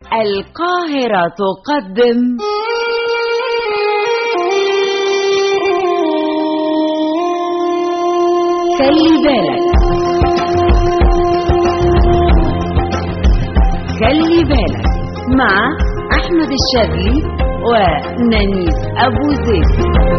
القاهرة تقدم خلي بالك خلي بالك مع أحمد الشاذلي ونانيس أبو زيد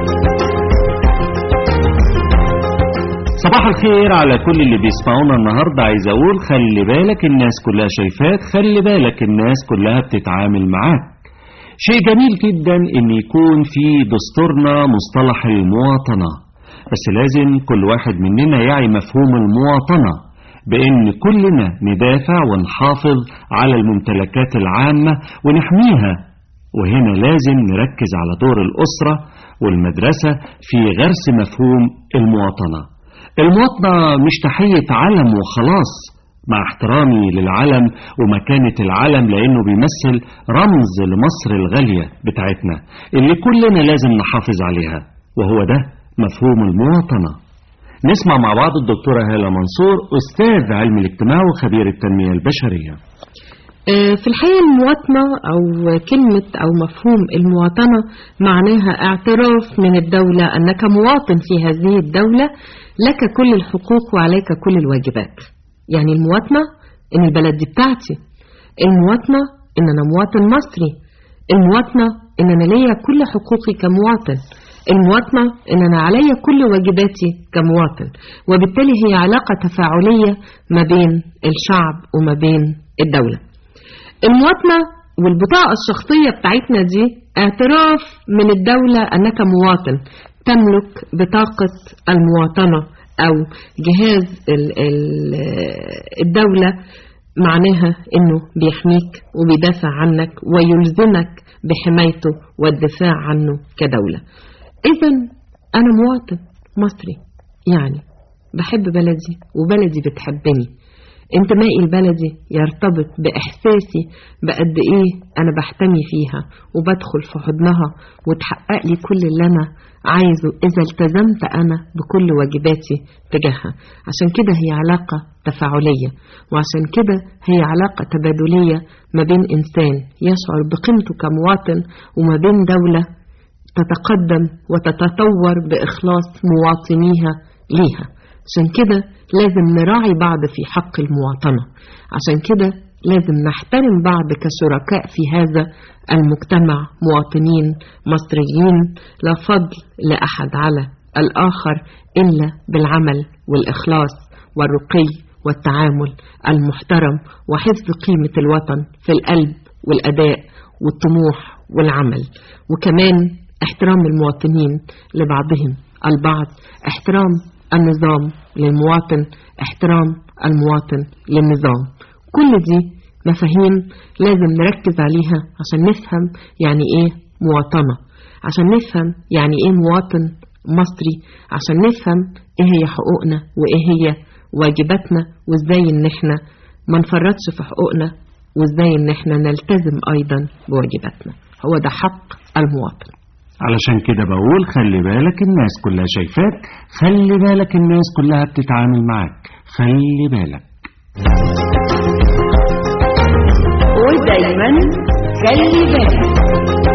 صباح الخير على كل اللي بيسمعونا النهاردة عايز أقول خلي بالك الناس كلها شايفاك خلي بالك الناس كلها بتتعامل معاك شيء جميل جدا ان يكون في دستورنا مصطلح المواطنة بس لازم كل واحد مننا يعي مفهوم المواطنة بان كلنا ندافع ونحافظ على الممتلكات العامة ونحميها وهنا لازم نركز على دور الأسرة والمدرسة في غرس مفهوم المواطنة المواطنة مش تحية علم وخلاص مع احترامي للعلم ومكانة العلم لأنه بيمثل رمز لمصر الغالية بتاعتنا اللي كلنا لازم نحافظ عليها وهو ده مفهوم المواطنة نسمع مع بعض الدكتورة هالة منصور أستاذ علم الاجتماع وخبير التنمية البشرية في الحقيقة المواطنة أو كلمة أو مفهوم المواطنة معناها اعتراف من الدولة أنك مواطن في هذه الدولة لك كل الحقوق وعليك كل الواجبات يعني المواطنة إن البلد دي بتاعتي المواطنة إن أنا مواطن مصري المواطنة إن أنا ليا كل حقوقي كمواطن المواطنة إن أنا عليا كل واجباتي كمواطن وبالتالي هي علاقة تفاعلية ما بين الشعب وما بين الدولة المواطنة والبطاقة الشخصية بتاعتنا دي اعتراف من الدولة أنك مواطن تملك بطاقة المواطنة أو جهاز ال ال الدولة معناها أنه بيحميك وبيدافع عنك ويلزمك بحمايته والدفاع عنه كدولة إذا أنا مواطن مصري يعني بحب بلدي وبلدي بتحبني انتمائي لبلدي يرتبط بإحساسي بقد إيه أنا بحتمي فيها وبدخل في حضنها وتحقق لي كل اللي أنا عايزه إذا التزمت أنا بكل واجباتي تجاهها عشان كده هي علاقة تفاعلية وعشان كده هي علاقة تبادلية ما بين إنسان يشعر بقيمته كمواطن وما بين دولة تتقدم وتتطور بإخلاص مواطنيها ليها عشان كده لازم نراعي بعض في حق المواطنة عشان كده لازم نحترم بعض كشركاء في هذا المجتمع مواطنين مصريين لا فضل لأحد على الآخر إلا بالعمل والإخلاص والرقي والتعامل المحترم وحفظ قيمة الوطن في القلب والأداء والطموح والعمل وكمان احترام المواطنين لبعضهم البعض احترام النظام للمواطن احترام المواطن للنظام كل دي مفاهيم لازم نركز عليها عشان نفهم يعني ايه مواطنة عشان نفهم يعني ايه مواطن مصري عشان نفهم ايه هي حقوقنا وايه هي واجباتنا وازاي ان احنا ما نفرطش في حقوقنا وازاي ان احنا نلتزم ايضا بواجباتنا هو ده حق المواطن علشان كده بقول خلي بالك الناس كلها شايفاك خلي بالك الناس كلها بتتعامل معاك خلي بالك ودايما خلي بالك